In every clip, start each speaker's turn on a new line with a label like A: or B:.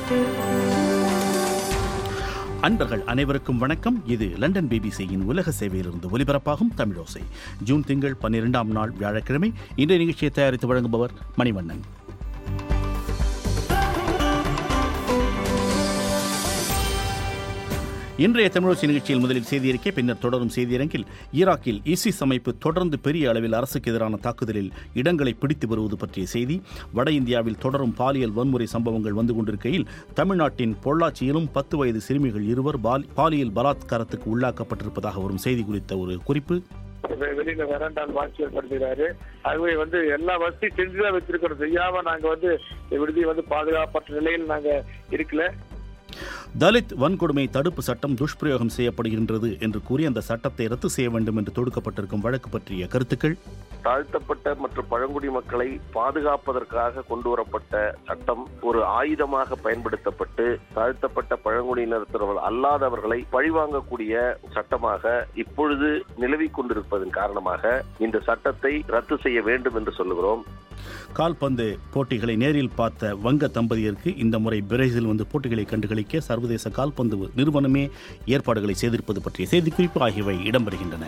A: அன்பர்கள் அனைவருக்கும் வணக்கம் இது லண்டன் பிபிசியின் உலக சேவையிலிருந்து ஒலிபரப்பாகும் தமிழோசை ஜூன் திங்கள் பன்னிரெண்டாம் நாள் வியாழக்கிழமை இன்றைய நிகழ்ச்சியை தயாரித்து வழங்குபவர் மணிவண்ணன் இன்றைய தமிழோசி நிகழ்ச்சியில் முதலில் செய்தியறிக்கை பின்னர் தொடரும் செய்தியரங்கில் ஈராக்கில் இசிஸ் அமைப்பு தொடர்ந்து பெரிய அளவில் அரசுக்கு எதிரான தாக்குதலில் இடங்களை பிடித்து வருவது பற்றிய செய்தி வட இந்தியாவில் தொடரும் பாலியல் வன்முறை சம்பவங்கள் வந்து கொண்டிருக்கையில் தமிழ்நாட்டின் பொள்ளாச்சியிலும் பத்து வயது சிறுமிகள் இருவர் பால்- பாலியல் பலாத்காரத்துக்கு உள்ளாக்கப்பட்டிருப்பதாக வரும் செய்தி குறித்த ஒரு குறிப்பு
B: வெ- வெளியில வேறாண்டால் வாட்சி ஏற்படுத்துகிறாரு ஆகவே வந்து எல்லா வசதியும் செஞ்சுதான் வச்சிருக்கிறோம் செய்யாம நாங்க வந்து விடுதியை வந்து பாதுகாப்பற்ற நிலையில் நாங்க இருக்கல
A: தலித் வன்கொடுமை தடுப்பு சட்டம் துஷ்பிரயோகம் செய்யப்படுகின்றது என்று கூறி அந்த சட்டத்தை ரத்து செய்ய வேண்டும் என்று தொடுக்கப்பட்டிருக்கும் வழக்கு பற்றிய கருத்துக்கள்
C: தாழ்த்தப்பட்ட மற்றும் பழங்குடி மக்களை பாதுகாப்பதற்காக கொண்டு வரப்பட்ட சட்டம் ஒரு ஆயுதமாக பயன்படுத்தப்பட்டு தாழ்த்தப்பட்ட பழங்குடியினத்தவர்கள் அல்லாதவர்களை பழிவாங்கக்கூடிய சட்டமாக இப்பொழுது நிலவிக் கொண்டிருப்பதன் காரணமாக இந்த சட்டத்தை ரத்து செய்ய வேண்டும் என்று சொல்லுகிறோம்
A: கால்பந்து போட்டிகளை நேரில் பார்த்த வங்க தம்பதியருக்கு இந்த முறை பிரேசில் வந்து போட்டிகளை கண்டுகளிக்க சர்வதேச கால்பந்து நிறுவனமே ஏற்பாடுகளை செய்திருப்பது பற்றிய செய்திக்குறிப்பு ஆகியவை இடம்பெறுகின்றன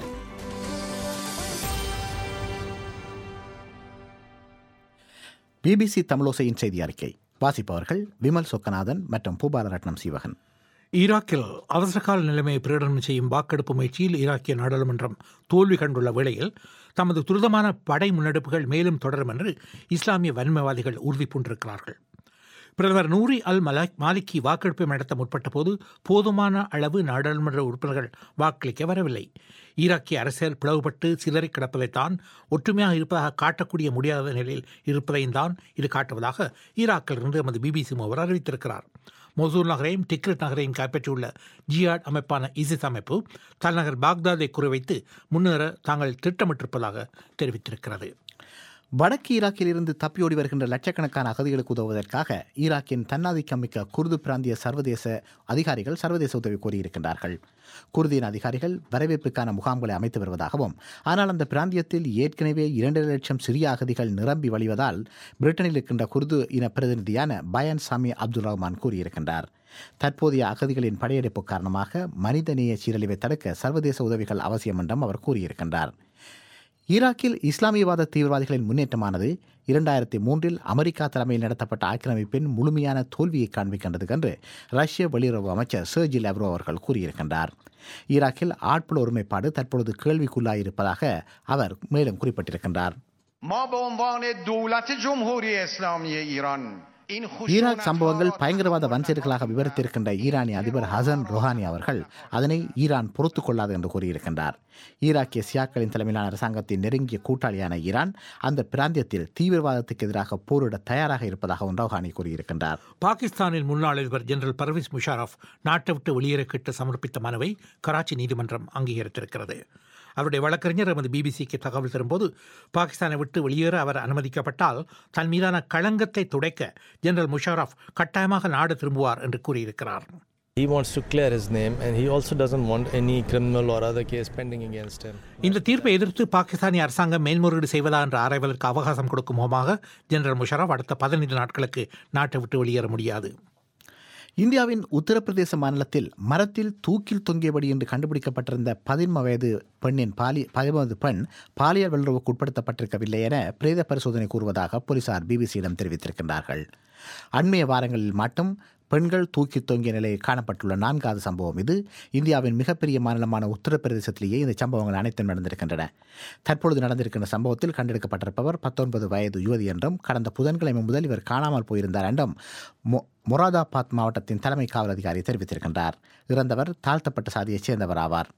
D: பிபிசி தமிழோசையின் செய்தி அறிக்கை வாசிப்பவர்கள் விமல் சொக்கநாதன் மற்றும் பூபாலரட்னம் சீவகன்
E: ஈராக்கில் அவசரகால நிலைமையை பிரகடனம் செய்யும் வாக்கெடுப்பு முயற்சியில் ஈராக்கிய நாடாளுமன்றம் தோல்வி கண்டுள்ள வேளையில் தமது துரிதமான படை முன்னெடுப்புகள் மேலும் தொடரும் என்று இஸ்லாமிய வன்மைவாதிகள் உறுதி பூண்டிருக்கிறார்கள் பிரதமர் நூரி அல் மலாக் மாலிக்கி வாக்கெடுப்பை நடத்த முற்பட்ட போது போதுமான அளவு நாடாளுமன்ற உறுப்பினர்கள் வாக்களிக்க வரவில்லை ஈராக்கிய அரசியல் பிளவுபட்டு சிதறி கிடப்பதைத்தான் ஒற்றுமையாக இருப்பதாக காட்டக்கூடிய முடியாத நிலையில் இருப்பதையும் தான் இது காட்டுவதாக ஈராக்கிலிருந்து எமது பிபிசி மூவர் அறிவித்திருக்கிறார் மொசூல் நகரையும் டிக்ரிட் நகரையும் கைப்பற்றியுள்ள ஜியாட் அமைப்பான இசிஸ் அமைப்பு தலைநகர் பாக்தாதை குறிவைத்து முன்னேற தாங்கள் திட்டமிட்டிருப்பதாக தெரிவித்திருக்கிறது
D: வடக்கு ஈராக்கில் இருந்து தப்பியோடி வருகின்ற லட்சக்கணக்கான அகதிகளுக்கு உதவுவதற்காக ஈராக்கின் தன்னாதிக்கம் மிக்க குர்து பிராந்திய சர்வதேச அதிகாரிகள் சர்வதேச உதவி கோரியிருக்கின்றார்கள் குர்தியின் அதிகாரிகள் வரவேற்புக்கான முகாம்களை அமைத்து வருவதாகவும் ஆனால் அந்த பிராந்தியத்தில் ஏற்கனவே இரண்டரை லட்சம் சிறிய அகதிகள் நிரம்பி வழிவதால் பிரிட்டனில் இருக்கின்ற குர்து இன பிரதிநிதியான பயன் சாமி அப்துல் ரஹ்மான் கூறியிருக்கின்றார் தற்போதைய அகதிகளின் படையெடுப்பு காரணமாக மனிதநேய சீரழிவை தடுக்க சர்வதேச உதவிகள் அவசியம் என்றும் அவர் கூறியிருக்கின்றார் ஈராக்கில் இஸ்லாமியவாத தீவிரவாதிகளின் முன்னேற்றமானது இரண்டாயிரத்தி மூன்றில் அமெரிக்கா தலைமையில் நடத்தப்பட்ட ஆக்கிரமிப்பின் முழுமையான தோல்வியை காண்பிக்கின்றது என்று ரஷ்ய வெளியுறவு அமைச்சர் சர்ஜி லெவ்ரோ அவர்கள் கூறியிருக்கின்றார் ஈராக்கில் ஆட்புல ஒருமைப்பாடு தற்பொழுது கேள்விக்குள்ளாயிருப்பதாக அவர் மேலும் குறிப்பிட்டிருக்கின்றார்
F: ما به عنوان دولت جمهوری اسلامی ایران این
D: ஈராக் சம்பவங்கள் பயங்கரவாத வன்செயல்களாக விவரித்திருக்கின்ற ஈரானிய அதிபர் ஹசன் ரொஹானி அவர்கள் அதனை ஈரான் பொறுத்துக் கொள்ளாது என்று கூறியிருக்கின்றார் ஈராக்கிய சியாக்களின் தலைமையிலான அரசாங்கத்தின் நெருங்கிய கூட்டாளியான ஈரான் அந்த பிராந்தியத்தில் தீவிரவாதத்துக்கு எதிராக போரிட தயாராக இருப்பதாகவும் ரொஹானி கூறியிருக்கின்றார்
E: பாகிஸ்தானின் முன்னாள் அதிபர் ஜெனரல் பர்வேஸ் முஷாரஃப் நாட்டை விட்டு வெளியேற கேட்டு சமர்ப்பித்த மனுவை கராச்சி நீதிமன்றம் அங்கீகரித்திருக்கிறது அவருடைய வழக்கறிஞர் எமது பிபிசிக்கு தகவல் தரும்போது பாகிஸ்தானை விட்டு வெளியேற அவர் அனுமதிக்கப்பட்டால் தன் மீதான களங்கத்தை துடைக்க ஜெனரல் முஷாரஃப் கட்டாயமாக நாடு திரும்புவார் என்று கூறியிருக்கிறார்
G: He wants to clear his name and he also doesn't want any criminal or other case pending against him.
E: இந்த தீர்ப்பை எதிர்த்து பாகிஸ்தானிய அரசாங்கம் மேல்முறையீடு செய்வதா என்று ஆராய்வதற்கு அவகாசம் கொடுக்கும் முகமாக ஜெனரல் முஷாரஃப் அடுத்த பதினைந்து நாட்களுக்கு நாட்டை விட்டு வெளியேற முடியாது
D: இந்தியாவின் உத்தரப்பிரதேச மாநிலத்தில் மரத்தில் தூக்கில் தொங்கியபடி என்று கண்டுபிடிக்கப்பட்டிருந்த பதின்ம வயது பெண்ணின் பாலி பதிமூன்று பெண் பாலியல் வல்லுறவுக்கு உட்படுத்தப்பட்டிருக்கவில்லை என பிரேத பரிசோதனை கூறுவதாக போலீசார் பிபிசியிடம் தெரிவித்திருக்கின்றார்கள் அண்மைய வாரங்களில் மட்டும் பெண்கள் தூக்கி தொங்கிய நிலையில் காணப்பட்டுள்ள நான்காவது சம்பவம் இது இந்தியாவின் மிகப்பெரிய மாநிலமான உத்தரப்பிரதேசத்திலேயே இந்த சம்பவங்கள் அனைத்தும் நடந்திருக்கின்றன தற்பொழுது நடந்திருக்கின்ற சம்பவத்தில் கண்டெடுக்கப்பட்டிருப்பவர் பத்தொன்பது வயது யுவதி என்றும் கடந்த புதன்கிழமை முதல் இவர் காணாமல் போயிருந்தார் என்றும் மொ- மொராதாபாத் மாவட்டத்தின் தலைமை காவல் அதிகாரி தெரிவித்திருக்கின்றார் இறந்தவர் தாழ்த்தப்பட்ட சாதியைச் சேர்ந்தவர் ஆவார்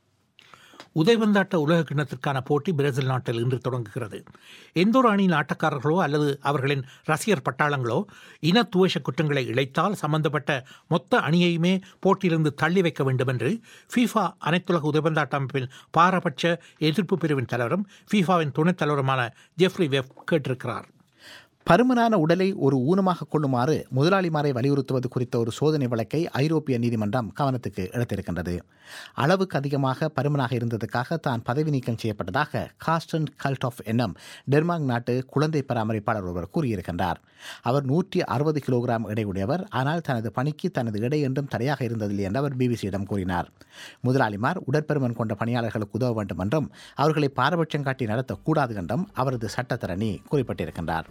E: உதைவந்தாட்ட உலக கிண்ணத்திற்கான போட்டி பிரேசில் நாட்டில் இன்று தொடங்குகிறது எந்த ஒரு அணியின் ஆட்டக்காரர்களோ அல்லது அவர்களின் ரசிகர் பட்டாளங்களோ இன துவேஷ குற்றங்களை இழைத்தால் சம்பந்தப்பட்ட மொத்த அணியையுமே போட்டியிலிருந்து தள்ளி வைக்க வேண்டும் என்று ஃபீஃபா அனைத்துலக உதைவந்தாட்ட அமைப்பின் பாரபட்ச எதிர்ப்பு பிரிவின் தலைவரும் ஃபீஃபாவின் துணைத் தலைவருமான ஜெஃப்ரி வெஃப் கேட்டிருக்கிறார்
D: பருமனான உடலை ஒரு ஊனமாக கொள்ளுமாறு முதலாளிமாரை வலியுறுத்துவது குறித்த ஒரு சோதனை வழக்கை ஐரோப்பிய நீதிமன்றம் கவனத்துக்கு எடுத்திருக்கின்றது அளவுக்கு அதிகமாக பருமனாக இருந்ததுக்காக தான் பதவி நீக்கம் செய்யப்பட்டதாக காஸ்டன் கல்டாஃப் என்னும் டென்மார்க் நாட்டு குழந்தை பராமரிப்பாளர் ஒருவர் கூறியிருக்கின்றார் அவர் நூற்றி அறுபது கிலோகிராம் எடையுடையவர் ஆனால் தனது பணிக்கு தனது எடை என்றும் தடையாக இருந்ததில்லை என்று அவர் பிபிசியிடம் கூறினார் முதலாளிமார் உடற்பருமன் கொண்ட பணியாளர்களுக்கு உதவ வேண்டும் என்றும் அவர்களை பாரபட்சம் காட்டி நடத்தக்கூடாது என்றும் அவரது சட்டத்தரணி குறிப்பிட்டிருக்கின்றார்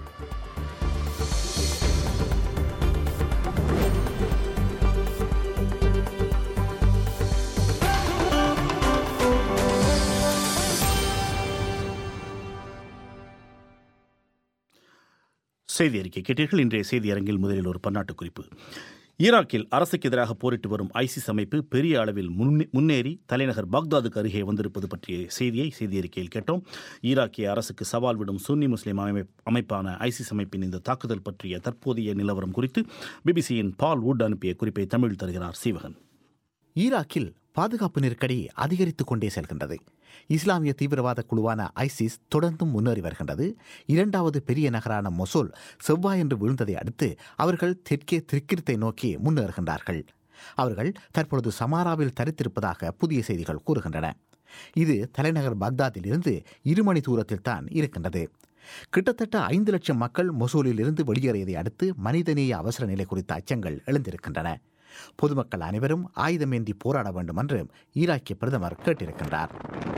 A: செய்தி அறிக்கை கேட்டீர்கள் இன்றைய செய்தி அரங்கில் முதலில் ஒரு பன்னாட்டு குறிப்பு ஈராக்கில் அரசுக்கு எதிராக போரிட்டு வரும் ஐசிஸ் அமைப்பு பெரிய அளவில் முன்னே- முன்னேறி தலைநகர் பாக்தாதுக்கு அருகே வந்திருப்பது பற்றிய செய்தியை செய்தி அறிக்கையில் கேட்டோம் ஈராக்கிய அரசுக்கு சவால் விடும் சுன்னி முஸ்லிம் அமைப்- அமைப்பான ஐசிஸ் அமைப்பின் இந்த தாக்குதல் பற்றிய தற்போதைய நிலவரம் குறித்து பிபிசியின் பால் வுட் அனுப்பிய குறிப்பை தமிழ் தருகிறார் சீவகன்
D: ஈராக்கில் பாதுகாப்பு நெருக்கடி அதிகரித்துக் கொண்டே செல்கின்றது இஸ்லாமிய தீவிரவாத குழுவான ஐசிஸ் தொடர்ந்தும் முன்னேறி வருகின்றது இரண்டாவது பெரிய நகரான மொசூல் செவ்வாயன்று விழுந்ததை அடுத்து அவர்கள் தெற்கே திரிக்கிரத்தை நோக்கி முன்னேறுகின்றார்கள் அவர்கள் தற்பொழுது சமாராவில் தரித்திருப்பதாக புதிய செய்திகள் கூறுகின்றன இது தலைநகர் பாக்தாதில் இருந்து இரு மணி தூரத்தில் தான் இருக்கின்றது கிட்டத்தட்ட ஐந்து லட்சம் மக்கள் மொசூலில் இருந்து வெளியேறியதை அடுத்து மனிதநேய அவசர நிலை குறித்த அச்சங்கள் எழுந்திருக்கின்றன பொதுமக்கள் அனைவரும் ஆயுதமேந்தி போராட வேண்டும் என்று ஈராக்கிய பிரதமர் கேட்டிருக்கின்றார்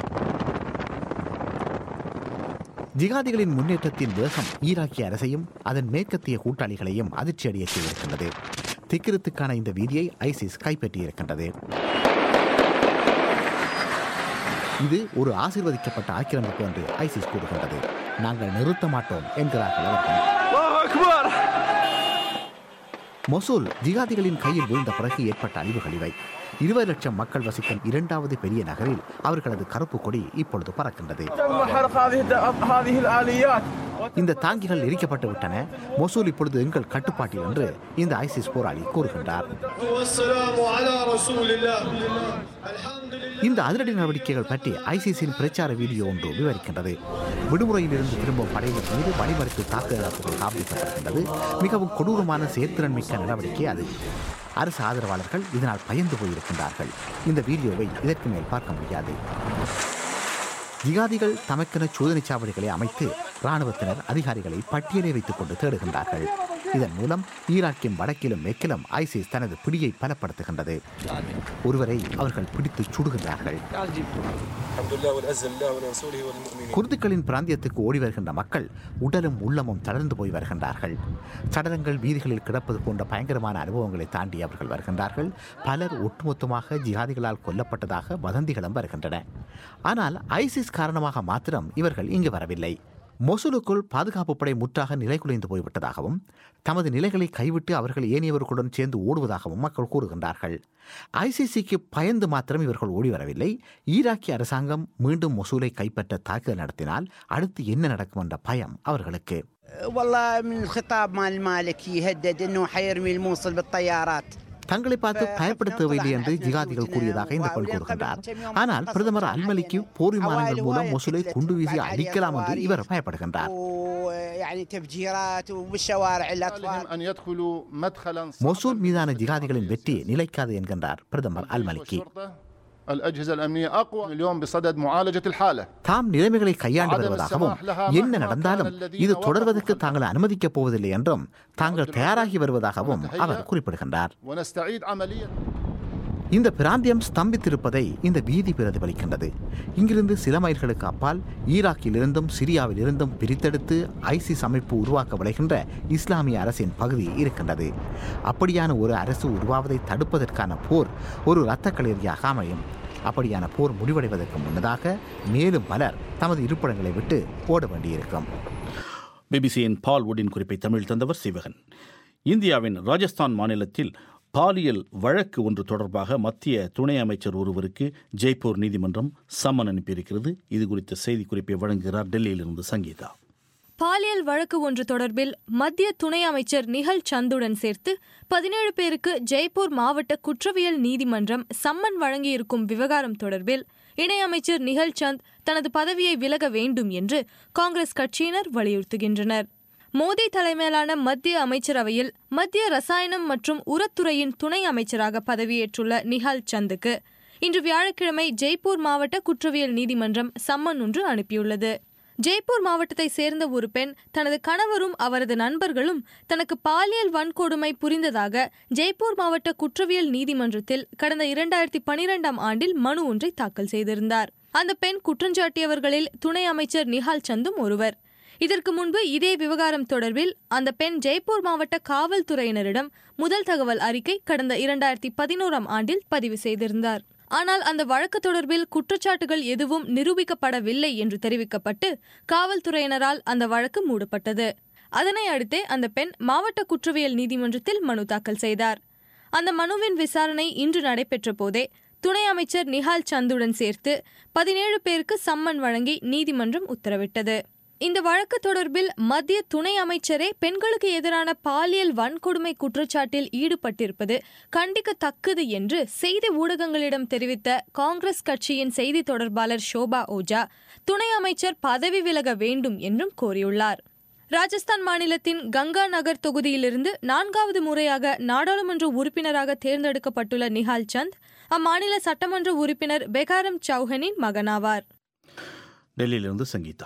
D: ஜிகாதிகளின் முன்னேற்றத்தின் வேகம் ஈராக்கிய அரசையும் அதன் மேற்கத்திய கூட்டாளிகளையும் அதிர்ச்சியடைய செய்திருக்கின்றது திக்கிரத்துக்கான இந்த வீதியை ஐசிஸ் கைப்பற்றியிருக்கின்றது இது ஒரு ஆசீர்வதிக்கப்பட்ட ஆக்கிரமிப்பு என்று ஐசிஸ் கூறுகின்றது நாங்கள் நிறுத்த மாட்டோம் என்கிறார்கள் அவர்கள் மொசூல் ஜிகாதிகளின் கையில் விழுந்த பிறகு ஏற்பட்ட அழிவுகள் இவை இருபது லட்சம் மக்கள் வசிக்கும் இரண்டாவது பெரிய நகரில் அவர்களது கருப்பு கொடி இப்பொழுது பறக்கின்றது இந்த தாங்கிகள் எரிக்கப்பட்டு விட்டன மொசூல் இப்பொழுது எங்கள் கட்டுப்பாட்டில் என்று இந்த ஐசிஸ் போராளி கூறுகின்றார் இந்த அதிரடி நடவடிக்கைகள் பற்றி ஐசிசியின் பிரச்சார வீடியோ ஒன்று விவரிக்கின்றது விடுமுறையிலிருந்து திரும்பும் படையினர் மீது வழிமறித்து தாக்குதல் காண்பிக்கப்படுகின்றது மிகவும் கொடூரமான செயற்திறன் மிக்க நடவடிக்கை அது அரசு ஆதரவாளர்கள் இதனால் பயந்து போயிருக்கின்றார்கள் இந்த வீடியோவை இதற்கு மேல் பார்க்க முடியாது ஜிகாதிகள் தமக்கென சோதனை சாவடிகளை அமைத்து இராணுவத்தினர் அதிகாரிகளை பட்டியலை வைத்துக் கொண்டு தேடுகின்றார்கள் இதன் மூலம் ஈராக்கின் வடக்கிலும் மேற்கிலும் ஐசிஸ் தனது பிடியை பலப்படுத்துகின்றது ஒருவரை அவர்கள் பிடித்து சுடுகின்றார்கள் குர்துக்களின் பிராந்தியத்துக்கு ஓடி வருகின்ற மக்கள் உடலும் உள்ளமும் தளர்ந்து போய் வருகின்றார்கள் சடலங்கள் வீதிகளில் கிடப்பது போன்ற பயங்கரமான அனுபவங்களை தாண்டி அவர்கள் வருகின்றார்கள் பலர் ஒட்டுமொத்தமாக ஜிஹாதிகளால் கொல்லப்பட்டதாக வதந்திகளும் வருகின்றன ஆனால் ஐசிஸ் காரணமாக மாத்திரம் இவர்கள் இங்கு வரவில்லை மொசூலுக்குள் பாதுகாப்பு படை முற்றாக நிலைகுலைந்து போய்விட்டதாகவும் தமது நிலைகளை கைவிட்டு அவர்கள் ஏனையவர்களுடன் சேர்ந்து ஓடுவதாகவும் மக்கள் கூறுகின்றார்கள் ஐசிசிக்கு பயந்து மாத்திரம் இவர்கள் ஓடி வரவில்லை ஈராக்கிய அரசாங்கம் மீண்டும் மொசூலை கைப்பற்ற தாக்குதல் நடத்தினால் அடுத்து என்ன நடக்கும் என்ற பயம் அவர்களுக்கு
H: والله من الخطاب مال المالكي يهدد انه حيرمي الموصل بالطيارات
D: தங்களை பார்த்து பயப்பட தேவையில்லை என்று ஜிகாதிகள் கூறியதாக இந்த பெண் கூறுகின்றார் ஆனால் பிரதமர் அல்மலிக்கு போர் விமானங்கள் மூலம் மொசூலை குண்டு வீசி அடிக்கலாம் என்று இவர் பயப்படுகின்றார்
H: ويعني تفجيرات وبالشوارع الاطفال
I: عليهم أن يدخلوا مدخلا
D: மொசூல் மீதான ஜிகாதிகளின் வெற்றி நிலைக்காது என்கின்றார் பிரதமர் அல்மலிக்கி
I: الشرطة الأجهزة الأمنية أقوى اليوم بصدد معالجة الحالة
D: தாம் நிலைமைகளை கையாண்டு வருவதாகவும் என்ன நடந்தாலும் இது தொடர்வதற்கு தாங்கள் அனுமதிக்கப் போவதில்லை என்றும் தாங்கள் தயாராகி வருவதாகவும் அவர் குறிப்பிடுகின்றார்
I: ونستعيد عملية
D: இந்த பிராந்தியம் ஸ்தம்பித்திருப்பதை இந்த வீதி பிரதிபலிக்கின்றது இங்கிருந்து சில மைல்களுக்கு அப்பால் ஈராக்கிலிருந்தும் சிரியாவிலிருந்தும் பிரித்தெடுத்து ஐசிஸ் அமைப்பு உருவாக்க விளைகின்ற இஸ்லாமிய அரசின் பகுதி இருக்கின்றது அப்படியான ஒரு அரசு உருவாவதை தடுப்பதற்கான போர் ஒரு இரத்த களரியாக அமையும் அப்படியான போர் முடிவடைவதற்கு முன்னதாக மேலும் பலர் தமது இருப்பிடங்களை விட்டு ஓட வேண்டியிருக்கும்
A: பிபிசியின் பால் வுட்டின் குறிப்பை தமிழ் தந்தவர் சிவகன் இந்தியாவின் ராஜஸ்தான் மாநிலத்தில் பாலியல் வழக்கு ஒன்று தொடர்பாக மத்திய துணை அமைச்சர் ஒருவருக்கு ஜெய்ப்பூர் நீதிமன்றம் சம்மன் அனுப்பியிருக்கிறது இது குறித்த செய்திக்குறிப்பை வழங்குகிறார் டெல்லியிலிருந்து சங்கீதா
J: பாலியல் வழக்கு ஒன்று தொடர்பில் மத்திய துணை அமைச்சர் நிகல் சந்துடன் சேர்த்து பதினேழு பேருக்கு ஜெய்ப்பூர் மாவட்ட குற்றவியல் நீதிமன்றம் சம்மன் வழங்கியிருக்கும் விவகாரம் தொடர்பில் இணையமைச்சர் நிகல் சந்த் தனது பதவியை விலக வேண்டும் என்று காங்கிரஸ் கட்சியினர் வலியுறுத்துகின்றனர் மோடி தலைமையிலான மத்திய அமைச்சரவையில் மத்திய ரசாயனம் மற்றும் உரத்துறையின் துணை அமைச்சராக பதவியேற்றுள்ள நிஹால் சந்துக்கு இன்று வியாழக்கிழமை ஜெய்ப்பூர் மாவட்ட குற்றவியல் நீதிமன்றம் சம்மன் ஒன்று அனுப்பியுள்ளது ஜெய்ப்பூர் மாவட்டத்தை சேர்ந்த ஒரு பெண் தனது கணவரும் அவரது நண்பர்களும் தனக்கு பாலியல் வன்கொடுமை புரிந்ததாக ஜெய்ப்பூர் மாவட்ட குற்றவியல் நீதிமன்றத்தில் கடந்த இரண்டாயிரத்தி பனிரெண்டாம் ஆண்டில் மனு ஒன்றை தாக்கல் செய்திருந்தார் அந்த பெண் குற்றஞ்சாட்டியவர்களில் துணை அமைச்சர் நிஹால் சந்தும் ஒருவர் இதற்கு முன்பு இதே விவகாரம் தொடர்பில் அந்த பெண் ஜெய்ப்பூர் மாவட்ட காவல்துறையினரிடம் முதல் தகவல் அறிக்கை கடந்த இரண்டாயிரத்தி பதினோராம் ஆண்டில் பதிவு செய்திருந்தார் ஆனால் அந்த வழக்கு தொடர்பில் குற்றச்சாட்டுகள் எதுவும் நிரூபிக்கப்படவில்லை என்று தெரிவிக்கப்பட்டு காவல்துறையினரால் அந்த வழக்கு மூடப்பட்டது அதனை அடுத்தே அந்த பெண் மாவட்ட குற்றவியல் நீதிமன்றத்தில் மனு தாக்கல் செய்தார் அந்த மனுவின் விசாரணை இன்று நடைபெற்ற போதே துணை அமைச்சர் நிஹால் சந்துடன் சேர்த்து பதினேழு பேருக்கு சம்மன் வழங்கி நீதிமன்றம் உத்தரவிட்டது இந்த வழக்கு தொடர்பில் மத்திய துணை அமைச்சரே பெண்களுக்கு எதிரான பாலியல் வன்கொடுமை குற்றச்சாட்டில் ஈடுபட்டிருப்பது கண்டிக்கத்தக்கது என்று செய்தி ஊடகங்களிடம் தெரிவித்த காங்கிரஸ் கட்சியின் செய்தி தொடர்பாளர் ஷோபா ஓஜா துணை அமைச்சர் பதவி விலக வேண்டும் என்றும் கோரியுள்ளார் ராஜஸ்தான் மாநிலத்தின் கங்கா நகர் தொகுதியிலிருந்து நான்காவது முறையாக நாடாளுமன்ற உறுப்பினராக தேர்ந்தெடுக்கப்பட்டுள்ள நிஹால் சந்த் அம்மாநில சட்டமன்ற உறுப்பினர் பெகாரம் சௌஹனின் மகனாவார்
A: டெல்லியிலிருந்து சங்கீதா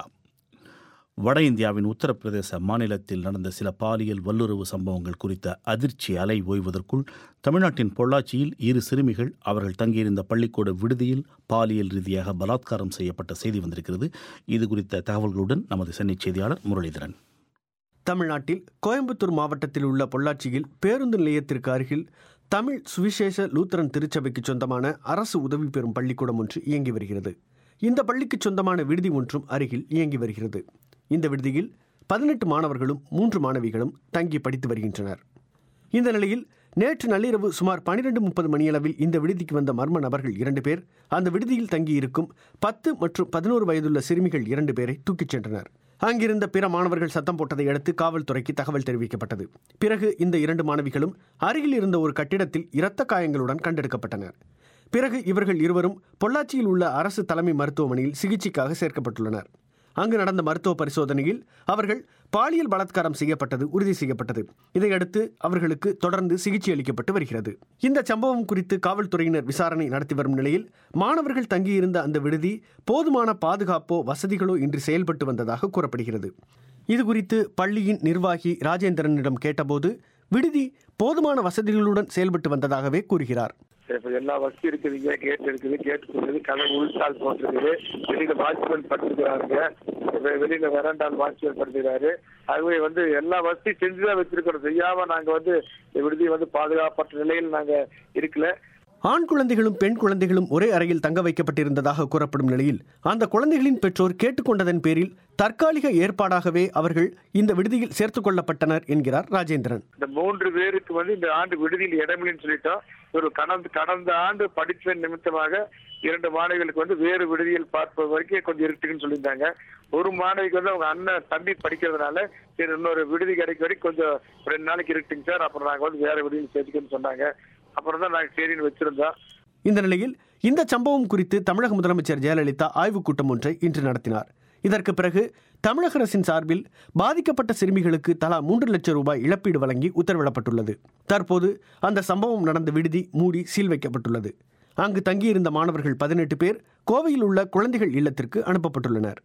A: வட இந்தியாவின் உத்தரப்பிரதேச மாநிலத்தில் நடந்த சில பாலியல் வல்லுறவு சம்பவங்கள் குறித்த அதிர்ச்சி அலை ஓய்வதற்குள் தமிழ்நாட்டின் பொள்ளாச்சியில் இரு சிறுமிகள் அவர்கள் தங்கியிருந்த பள்ளிக்கூட விடுதியில் பாலியல் ரீதியாக பலாத்காரம் செய்யப்பட்ட செய்தி வந்திருக்கிறது இது குறித்த தகவல்களுடன் நமது சென்னை செய்தியாளர் முரளிதரன்
K: தமிழ்நாட்டில் கோயம்புத்தூர் மாவட்டத்தில் உள்ள பொள்ளாச்சியில் பேருந்து நிலையத்திற்கு அருகில் தமிழ் சுவிசேஷ லூத்தரன் திருச்சபைக்கு சொந்தமான அரசு உதவி பெறும் பள்ளிக்கூடம் ஒன்று இயங்கி வருகிறது இந்த பள்ளிக்கு சொந்தமான விடுதி ஒன்றும் அருகில் இயங்கி வருகிறது இந்த விடுதியில் பதினெட்டு மாணவர்களும் மூன்று மாணவிகளும் தங்கி படித்து வருகின்றனர் இந்த நிலையில் நேற்று நள்ளிரவு சுமார் பனிரெண்டு முப்பது மணியளவில் இந்த விடுதிக்கு வந்த மர்ம நபர்கள் இரண்டு பேர் அந்த விடுதியில் தங்கியிருக்கும் பத்து மற்றும் பதினோரு வயதுள்ள சிறுமிகள் இரண்டு பேரை தூக்கிச் சென்றனர் அங்கிருந்த பிற மாணவர்கள் சத்தம் போட்டதை அடுத்து காவல்துறைக்கு தகவல் தெரிவிக்கப்பட்டது பிறகு இந்த இரண்டு மாணவிகளும் அருகில் இருந்த ஒரு கட்டிடத்தில் இரத்த காயங்களுடன் கண்டெடுக்கப்பட்டனர் பிறகு இவர்கள் இருவரும் பொள்ளாச்சியில் உள்ள அரசு தலைமை மருத்துவமனையில் சிகிச்சைக்காக சேர்க்கப்பட்டுள்ளனர் அங்கு நடந்த மருத்துவ பரிசோதனையில் அவர்கள் பாலியல் பலாத்காரம் செய்யப்பட்டது உறுதி செய்யப்பட்டது இதையடுத்து அவர்களுக்கு தொடர்ந்து சிகிச்சை அளிக்கப்பட்டு வருகிறது இந்த சம்பவம் குறித்து காவல்துறையினர் விசாரணை நடத்தி வரும் நிலையில் மாணவர்கள் தங்கியிருந்த அந்த விடுதி போதுமான பாதுகாப்போ வசதிகளோ இன்றி செயல்பட்டு வந்ததாக கூறப்படுகிறது இது குறித்து பள்ளியின் நிர்வாகி ராஜேந்திரனிடம் கேட்டபோது விடுதி போதுமான வசதிகளுடன் செயல்பட்டு வந்ததாகவே கூறுகிறார்
B: இப்ப எல்லா வசதி இருக்குதுங்க கேட் இருக்குது கேட் இருக்குது கதவு உள்சால் போட்டிருக்குது வெளியில வாட்ச்மேன் படுத்துக்கிறாருங்க வெ- வெளியில வெராண்டால் வாட்ச்மேன் படுத்துக்கிறாரு ஆகவே வந்து எல்லா வசதி செஞ்சுதான் வச்சிருக்கிறோம் செய்யாம நாங்க வந்து இந்த விடுதியை வந்து பாதுகாப்பற்ற நிலையில் நாங்க இருக்கல
K: ஆண் குழந்தைகளும் பெண் குழந்தைகளும் ஒரே அறையில் தங்க வைக்கப்பட்டிருந்ததாக கூறப்படும் நிலையில் அந்த குழந்தைகளின் பெற்றோர் கேட்டுக்கொண்டதன் பேரில் தற்காலிக ஏற்பாடாகவே அவர்கள் இந்த விடுதியில் சேர்த்துக் கொள்ளப்பட்டனர் என்கிறார் ராஜேந்திரன்
B: இந்த மூன்று பேருக்கு வந்து இந்த ஆண்டு விடுதியில் இடமில்லைன்னு சொல்லிட்டோம் ஒரு கடந்த கடந்த ஆண்டு படித்த நிமித்தமாக இரண்டு மாணவிகளுக்கு வந்து வேறு விடுதியில் பார்ப்பது வரைக்கும் கொஞ்சம் இருக்குன்னு சொல்லியிருந்தாங்க ஒரு மாணவிக்கு வந்து அவங்க அண்ணன் தம்பி படிக்கிறதுனால சரி இன்னொரு விடுதி கிடைக்க வரைக்கும் கொஞ்சம் ரெண்டு நாளைக்கு இருக்குங்க சார் அப்புறம் நாங்க வந்து வேற விடுதியில் சேர்த்துக்கன்னு சொன்னாங்க அப்புறம் தான் நாங்க சரின்னு வச்சிருந்தோம்
K: இந்த நிலையில் இந்த சம்பவம் குறித்து தமிழக முதலமைச்சர் ஜெயலலிதா ஆய்வுக் கூட்டம் ஒன்றை இன்று நடத்தினார் இதற்கு பிறகு தமிழக அரசின் சார்பில் பாதிக்கப்பட்ட சிறுமிகளுக்கு தலா மூன்று லட்சம் ரூபாய் இழப்பீடு வழங்கி உத்தரவிடப்பட்டுள்ளது தற்போது அந்த சம்பவம் நடந்த விடுதி மூடி சீல் வைக்கப்பட்டுள்ளது அங்கு தங்கியிருந்த மாணவர்கள் பதினெட்டு பேர் கோவையில் உள்ள குழந்தைகள் இல்லத்திற்கு அனுப்பப்பட்டுள்ளனர்